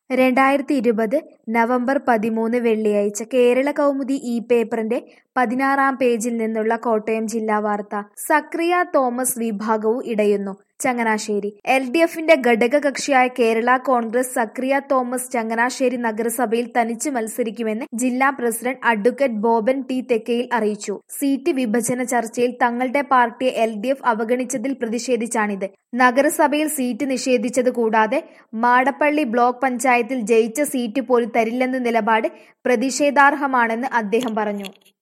രണ്ടായിരത്തി ഇരുപത് നവംബർ പതിമൂന്ന് വെള്ളിയാഴ്ച കേരള കൗമുദി ഈ പേപ്പറിന്റെ പതിനാറാം പേജിൽ നിന്നുള്ള കോട്ടയം ജില്ലാ വാർത്ത സക്രിയ തോമസ് വിഭാഗവും ഇടയുന്നു ചങ്ങനാശ്ശേരി എൽ ഡി എഫിന്റെ ഘടകകക്ഷിയായ കേരള കോൺഗ്രസ് സക്രിയ തോമസ് ചങ്ങനാശ്ശേരി നഗരസഭയിൽ തനിച്ച് മത്സരിക്കുമെന്ന് ജില്ലാ president advocate Boban T Thekkayil അറിയിച്ചു സീറ്റ് വിഭജന ചർച്ചയിൽ തങ്ങളുടെ പാർട്ടിയെ എൽ ഡി എഫ് അവഗണിച്ചതിൽ പ്രതിഷേധിച്ചാണിത് നഗരസഭയിൽ സീറ്റ് നിഷേധിച്ചത് കൂടാതെ മാടപ്പള്ളി ബ്ലോക്ക് പഞ്ചായത്തിൽ ജയിച്ച സീറ്റ് പോലും തരില്ലെന്ന നിലപാട് പ്രതിഷേധാർഹമാണെന്ന് അദ്ദേഹം പറഞ്ഞു